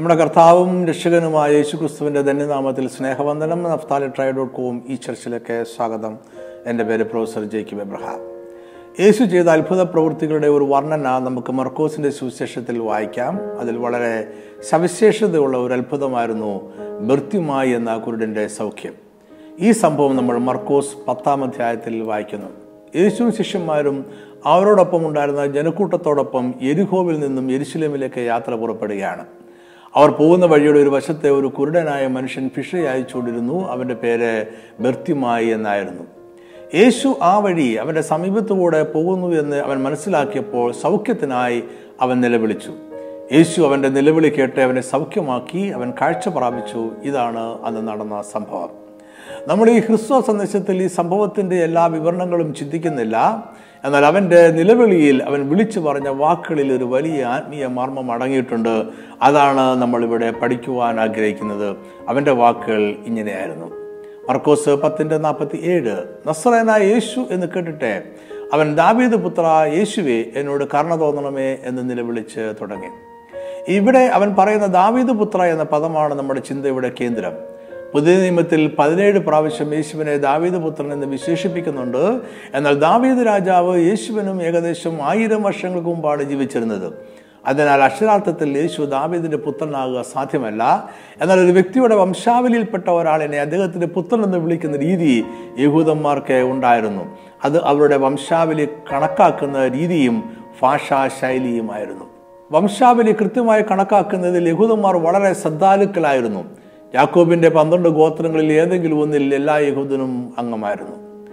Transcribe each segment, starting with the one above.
നമ്മുടെ കർത്താവും രക്ഷകനുമായ യേശു ക്രിസ്തുവിൻ്റെ ധന്യനാമത്തിൽ സ്നേഹവന്ദനം നഫ്താലി ട്രൈ ഡോട്ട് കോം ഈ ചർച്ചിലേക്ക് സ്വാഗതം എൻ്റെ പേര് പ്രൊഫസർ ജേക്കിബ് എബ്രഹാം യേശു ചെയ്ത അത്ഭുത പ്രവൃത്തികളുടെ ഒരു വർണ്ണന നമുക്ക് മർക്കോസിൻ്റെ സുവിശേഷത്തിൽ വായിക്കാം അതിൽ വളരെ സവിശേഷതയുള്ള ഒരു അത്ഭുതമായിരുന്നു ബർത്തിമായി എന്ന കുരുടൻ്റെ സൗഖ്യം ഈ സംഭവം നമ്മൾ മർക്കോസ് പത്താം അധ്യായത്തിൽ വായിക്കുന്നു യേശുവും ശിഷ്യന്മാരും അവരോടൊപ്പം ഉണ്ടായിരുന്ന ജനക്കൂട്ടത്തോടൊപ്പം എരിഹോവിൽ നിന്നും എരിശിലേമിലേക്ക് യാത്ര പുറപ്പെടുകയാണ് അവർ പോകുന്ന വഴിയുടെ ഒരു വശത്തെ ഒരു കുരുടനായ മനുഷ്യൻ ഭിക്ഷ അയച്ചുകൊണ്ടിരുന്നു അവൻ്റെ പേര് ബർത്തിമായി എന്നായിരുന്നു യേശു ആ വഴി അവൻ്റെ സമീപത്തുകൂടെ പോകുന്നു എന്ന് അവൻ മനസ്സിലാക്കിയപ്പോൾ സൗഖ്യത്തിനായി അവൻ നിലവിളിച്ചു യേശു അവൻ്റെ നിലവിളി കേട്ട് അവനെ സൗഖ്യമാക്കി അവൻ കാഴ്ച പ്രാപിച്ചു ഇതാണ് അന്ന് നടന്ന സംഭവം നമ്മൾ ഈ ക്രിസ്തു സന്ദേശത്തിൽ ഈ സംഭവത്തിൻ്റെ എല്ലാ വിവരണങ്ങളും ചിന്തിക്കുന്നില്ല എന്നാൽ അവൻ്റെ നിലവിളിയിൽ അവൻ വിളിച്ചു പറഞ്ഞ വാക്കുകളിൽ ഒരു വലിയ ആത്മീയ മർമ്മം അടങ്ങിയിട്ടുണ്ട് അതാണ് നമ്മളിവിടെ പഠിക്കുവാൻ ആഗ്രഹിക്കുന്നത് അവൻ്റെ വാക്കുകൾ ഇങ്ങനെയായിരുന്നു മർക്കോസ് പത്തിൻ്റെ നാൽപ്പത്തി ഏഴ് നസ്രനായ യേശു എന്ന് കേട്ടിട്ട് അവൻ ദാവീദ് പുത്ര യേശുവെ എന്നോട് കരുണ തോന്നണമേ എന്ന് നിലവിളിച്ച് തുടങ്ങി ഇവിടെ അവൻ പറയുന്ന ദാവീദ് പുത്ര എന്ന പദമാണ് നമ്മുടെ ചിന്തയുടെ കേന്ദ്രം പുതിയ നിയമത്തിൽ പതിനേഴ് പ്രാവശ്യം യേശുവിനെ ദാവീദ് പുത്രൻ എന്ന് വിശേഷിപ്പിക്കുന്നുണ്ട് എന്നാൽ ദാവീദ് രാജാവ് യേശുവിനും ഏകദേശം ആയിരം വർഷങ്ങൾക്ക് മുമ്പാണ് ജീവിച്ചിരുന്നത് അതിനാൽ അക്ഷരാർത്ഥത്തിൽ യേശു ദാവീദിന്റെ പുത്രനാകുക സാധ്യമല്ല എന്നാൽ ഒരു വ്യക്തിയുടെ വംശാവലിയിൽപ്പെട്ട ഒരാളിനെ അദ്ദേഹത്തിന്റെ പുത്രൻ എന്ന് വിളിക്കുന്ന രീതി യഹൂദന്മാർക്ക് ഉണ്ടായിരുന്നു അത് അവരുടെ വംശാവലി കണക്കാക്കുന്ന രീതിയും ഭാഷാ ശൈലിയുമായിരുന്നു വംശാവലി കൃത്യമായി കണക്കാക്കുന്നതിൽ യഹൂദന്മാർ വളരെ ശ്രദ്ധാലുക്കളായിരുന്നു യാക്കോബിന്റെ പന്ത്രണ്ട് ഗോത്രങ്ങളിൽ ഏതെങ്കിലും ഒന്നിൽ എല്ലാ യഹൂദനും അംഗമായിരുന്നു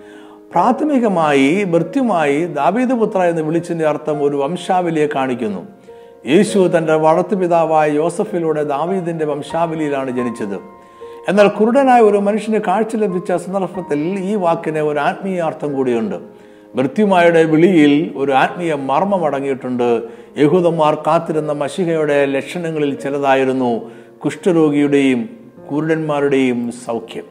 പ്രാഥമികമായി ഭൃത്യമായി ദാവീദ് പുത്ര എന്ന് വിളിച്ചതിന്റെ അർത്ഥം ഒരു വംശാവലിയെ കാണിക്കുന്നു യേശു തൻ്റെ വളർത്തുപിതാവായ യോസഫിലൂടെ ദാവീദിന്റെ വംശാവലിയിലാണ് ജനിച്ചത് എന്നാൽ കുരുടനായ ഒരു മനുഷ്യന് കാഴ്ച ലഭിച്ച സന്ദർഭത്തിൽ ഈ വാക്കിന് ഒരു ആത്മീയ അർത്ഥം കൂടിയുണ്ട് മൃത്യുമായുടെ വിളിയിൽ ഒരു ആത്മീയ മർമ്മം അടങ്ങിയിട്ടുണ്ട് യഹൂദന്മാർ കാത്തിരുന്ന മഷികയുടെ ലക്ഷണങ്ങളിൽ ചിലതായിരുന്നു കുഷ്ഠരോഗിയുടെയും കുരുടന്മാരുടെയും സൗഖ്യം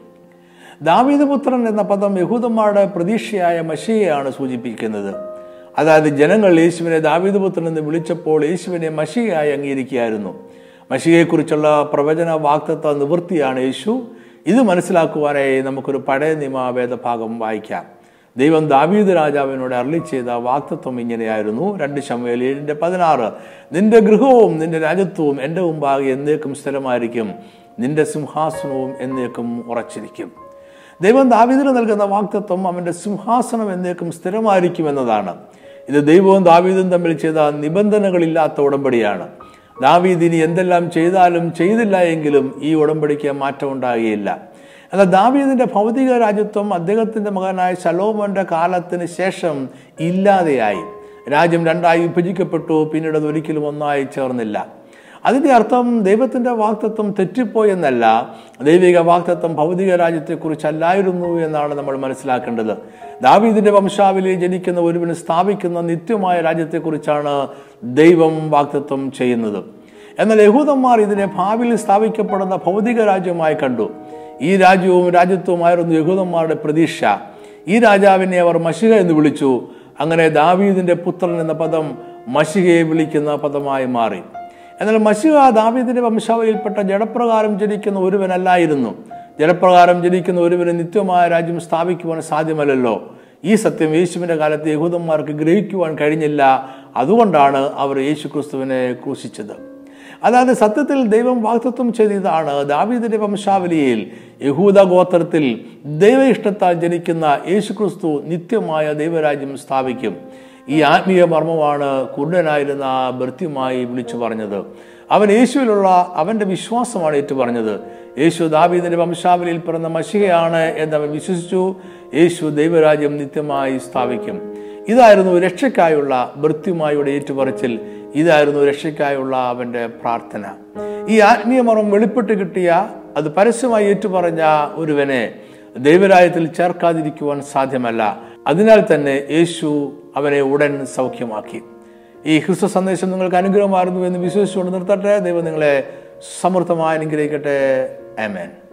ദാവീദ് പുത്രൻ എന്ന പദം യഹൂദന്മാരുടെ പ്രതീക്ഷയായ മഷിയെയാണ് സൂചിപ്പിക്കുന്നത് അതായത് ജനങ്ങൾ യേശുവിനെ ദാവീദ് പുത്രൻ എന്ന് വിളിച്ചപ്പോൾ യേശുവിനെ മഷിയായി അംഗീകരിക്കുകയായിരുന്നു മഷിയെക്കുറിച്ചുള്ള പ്രവചന വാക്തത്വ നിവൃത്തിയാണ് യേശു ഇത് മനസ്സിലാക്കുവാനായി നമുക്കൊരു പഴയ നിയമ വേദഭാഗം വായിക്കാം ദൈവം ദാവീദ് രാജാവിനോട് അരളി ചെയ്ത വാക്തത്വം ഇങ്ങനെയായിരുന്നു രണ്ട് ശമേൽ ഏഴിൻ്റെ പതിനാറ് നിന്റെ ഗൃഹവും നിന്റെ രാജ്യത്വവും എൻ്റെ മുമ്പാകെ എന്നേക്കും സ്ഥിരമായിരിക്കും നിന്റെ സിംഹാസനവും എന്നേക്കും ഉറച്ചിരിക്കും ദൈവം ദാവീദിന് നൽകുന്ന വാക്തത്വം അവൻ്റെ സിംഹാസനം എന്നേക്കും സ്ഥിരമായിരിക്കും എന്നതാണ് ഇത് ദൈവവും ദാവീദും തമ്മിൽ ചെയ്ത നിബന്ധനകളില്ലാത്ത ഉടമ്പടിയാണ് ദാവീദ് ഇനി എന്തെല്ലാം ചെയ്താലും ചെയ്തില്ല എങ്കിലും ഈ ഉടമ്പടിക്ക് മാറ്റം ഉണ്ടാകുകയില്ല എന്നാൽ ദാവീദിന്റെ ഭൗതിക രാജ്യത്വം അദ്ദേഹത്തിന്റെ മകനായ ശലോമോന്റെ കാലത്തിന് ശേഷം ഇല്ലാതെയായി രാജ്യം രണ്ടായി വിഭജിക്കപ്പെട്ടു പിന്നീട് അത് ഒരിക്കലും ഒന്നായി ചേർന്നില്ല അതിൻ്റെ അർത്ഥം ദൈവത്തിൻ്റെ വാക്തത്വം തെറ്റിപ്പോയെന്നല്ല ദൈവിക വാക്തത്വം ഭൗതിക രാജ്യത്തെക്കുറിച്ചല്ലായിരുന്നു എന്നാണ് നമ്മൾ മനസ്സിലാക്കേണ്ടത് ദാവീദിന്റെ വംശാവലി ജനിക്കുന്ന ഒരുവിന് സ്ഥാപിക്കുന്ന നിത്യമായ രാജ്യത്തെക്കുറിച്ചാണ് ദൈവം വാക്തത്വം ചെയ്യുന്നത് എന്നാൽ യഹൂദന്മാർ ഇതിനെ ഭാവിയിൽ സ്ഥാപിക്കപ്പെടുന്ന ഭൗതിക രാജ്യമായി കണ്ടു ഈ രാജ്യവും രാജ്യത്വമായിരുന്നു യഹൂദന്മാരുടെ പ്രതീക്ഷ ഈ രാജാവിനെ അവർ മഷിക എന്ന് വിളിച്ചു അങ്ങനെ ദാവീദിന്റെ പുത്രൻ എന്ന പദം മഷികയെ വിളിക്കുന്ന പദമായി മാറി എന്നാൽ മഷിക ദാവീദിന്റെ വംശാവലിയിൽപ്പെട്ട ജഡപ്രകാരം ജനിക്കുന്ന ഒരുവനല്ലായിരുന്നു ജഡപ്രകാരം ജനിക്കുന്ന ഒരുവന് നിത്യമായ രാജ്യം സ്ഥാപിക്കുവാൻ സാധ്യമല്ലല്ലോ ഈ സത്യം യേശുവിന്റെ കാലത്ത് യഹൂദന്മാർക്ക് ഗ്രഹിക്കുവാൻ കഴിഞ്ഞില്ല അതുകൊണ്ടാണ് അവർ യേശു ക്രിസ്തുവിനെ ക്രൂശിച്ചത് അതായത് സത്യത്തിൽ ദൈവം വാക്തത്വം ചെയ്തതാണ് ദാവീദിന്റെ വംശാവലിയിൽ യഹൂദ ഗോത്രത്തിൽ ദൈവ ഇഷ്ടത്താൽ ജനിക്കുന്ന യേശുക്രിസ്തു നിത്യമായ ദൈവരാജ്യം സ്ഥാപിക്കും ഈ ആത്മീയ മർമ്മമാണ് കുരുടനായിരുന്ന ഭൃത്യമായി വിളിച്ചു പറഞ്ഞത് അവൻ യേശുവിലുള്ള അവന്റെ വിശ്വാസമാണ് ഏറ്റു പറഞ്ഞത് യേശു ദാവീദിന്റെ വംശാവലിയിൽ പിറന്ന മഷികയാണ് എന്ന് അവൻ വിശ്വസിച്ചു യേശു ദൈവരാജ്യം നിത്യമായി സ്ഥാപിക്കും ഇതായിരുന്നു രക്ഷയ്ക്കായുള്ള ഭൃത്യമായുടെ ഏറ്റുപറച്ചിൽ ഇതായിരുന്നു രക്ഷയ്ക്കായുള്ള അവൻ്റെ പ്രാർത്ഥന ഈ ആത്മീയ മർമ്മം വെളിപ്പെട്ട് കിട്ടിയ അത് പരസ്യമായി ഏറ്റുപറഞ്ഞ ഒരുവനെ ദൈവരായത്തിൽ ചേർക്കാതിരിക്കുവാൻ സാധ്യമല്ല അതിനാൽ തന്നെ യേശു അവനെ ഉടൻ സൗഖ്യമാക്കി ഈ ക്രിസ്തു സന്ദേശം നിങ്ങൾക്ക് അനുഗ്രഹമായിരുന്നു എന്ന് വിശ്വസിച്ചുകൊണ്ട് നിർത്തട്ടെ ദൈവം നിങ്ങളെ സമൃദ്ധമായി അനുഗ്രഹിക്കട്ടെ ആമേൻ